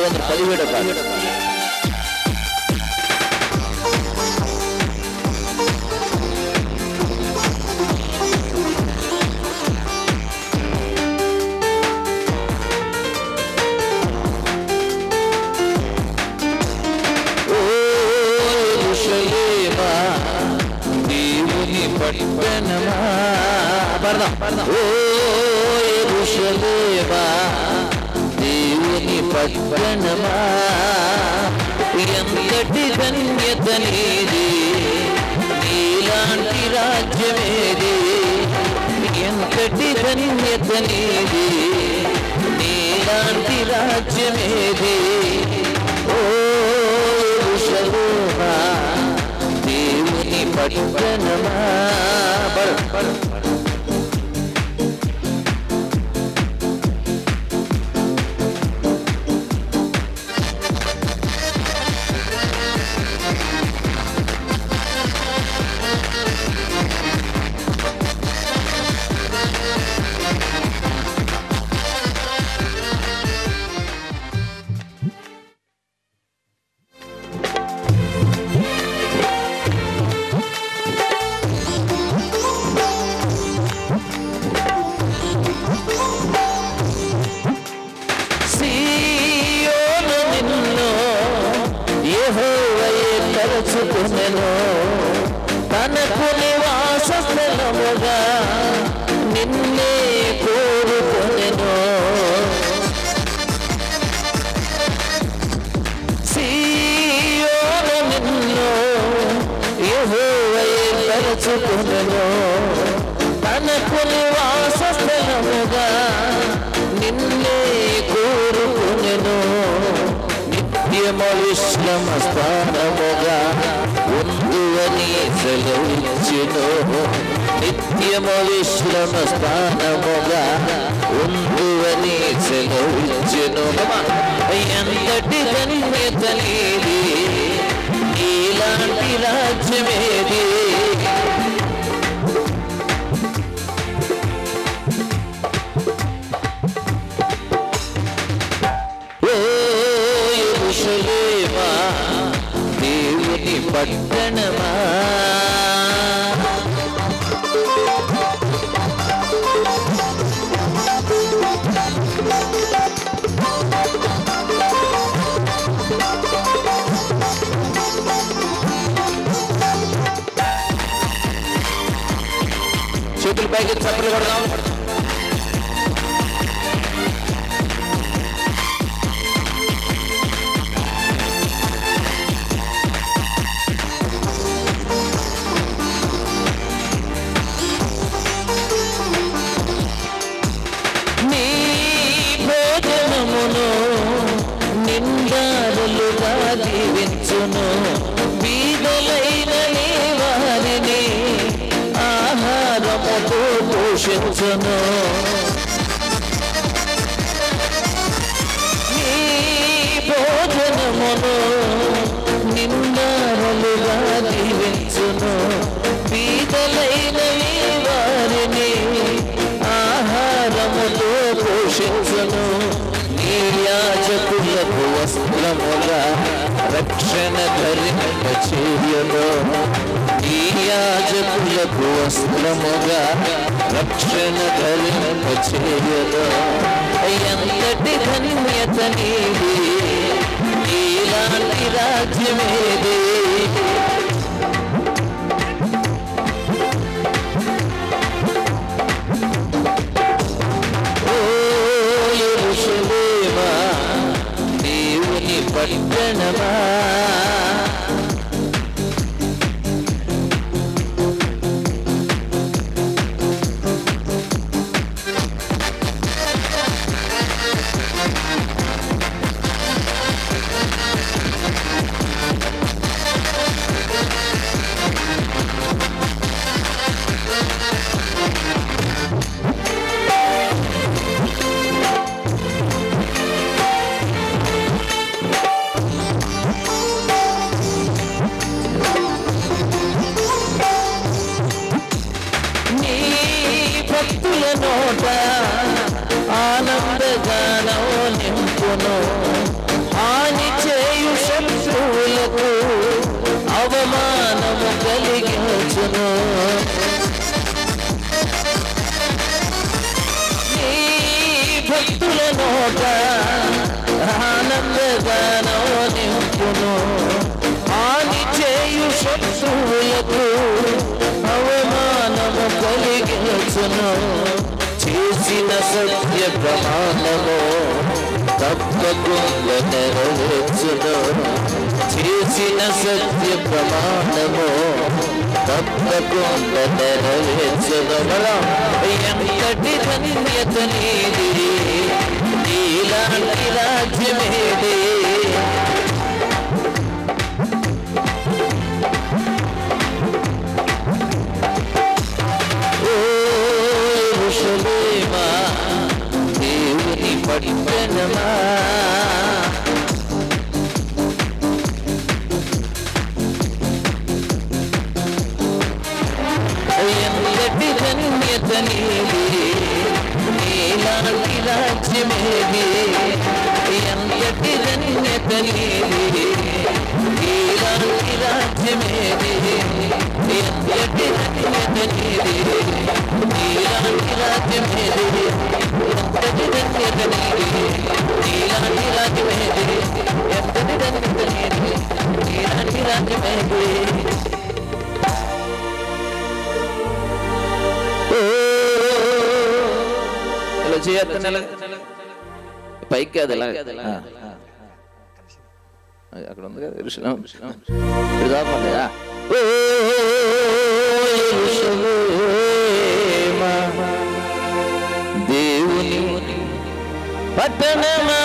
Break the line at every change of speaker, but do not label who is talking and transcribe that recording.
నాలుగు వందల పదిహేడు పాట ఓ యెరూషలేమా, దేవుని పట్టణమా పాడదాం ఓ యెరూషలేమా, దేవుని పట్టణమా ఎంతటి ధన్యత నీది నీలాంటి రాజ్యమేది ఎంతటి ధన్యత నీది నీలాంటి రాజ్యమేది ఓ యెరూషలేమా, దేవుని పట్టణమా పడు, పడు, పడు. సీయోను నిన్ను యెహోవయే తలచుకునెను తనకు నివాస స్థలముగా నిన్నే కోరుకొనెను సీయోను నిన్ను యెహోవయే తలచుకునెను తనకు నివాస స్థలముగా నిన్నే కోరుకునెను నిత్యము విశ్రమ స్థానముగా ఉందువని సెలవిచ్చెను నిత్యము విశ్రమ స్థానముగా ఉందువని సెలవిచ్చెను ఎంతటి ధన్యత నీది ఇలాంటి రాజ్యమేది ఓ యెరూషలేమా, దేవుని పట్టణమా చేతులు పైకి చప్పలు కొడదాం నీ భోజనమును నిందారులుగా దీవించును బీదలైన నీ వారిని ఆహారముతో పోషించును నీ భోజనమును నిందారులుగా దీవించును బీదలైన నీ వారిని ఆహారముతో పోషించును నీ యాజకులకు వస్త్రముగా రక్షణ ధరింప చేయను నీ యాజకులకు వస్త్రముగా రక్షణ ధరింప చేయను ఎంతటి ధన్యత నీది ఇలాంటి రాజ్యమేది ఓ యెరూషలేమా, దేవుని పట్టణమా కలిగించును నీ భక్తుల నోట ఆనందగానం నింపును హాని చేయు శత్రువులకు అవమానము కలిగించును చేసిన సత్య ప్రమాణము తప్పకుండా నెరవేర్చును చేసిన సత్య ప్రమాణము తప్పకుండా నెరవేర్చును ఎంతటి ధన్యత నీది నీలాంటి రాజ్యమేది ఓ యెరూషలేమా, దేవుని పట్టణమా ఎంతటి ధన్యత నీది నీలాంటి రాజ్యమేది ఎంతటి ధన్యత నీది నీలాంటి రాజ్యమేది ఎంతటి ధన్యత నీది నీలాంటి రాజ్యమేది ఎంతటి ధన్యత నీది నీలాంటి రాజ్యమేది ఎంతటి ధన్యత నీది నీలాంటి రాజ్యమేది ఇలా చేయొద్దు నెల పైకి అది ఇలా ఆ, ఆ. అది అక్కడ ఉంది కదా ఇరుషులం ఇది కాకుండా ఓ యెరూషలేమా, దేవుని పట్టణమా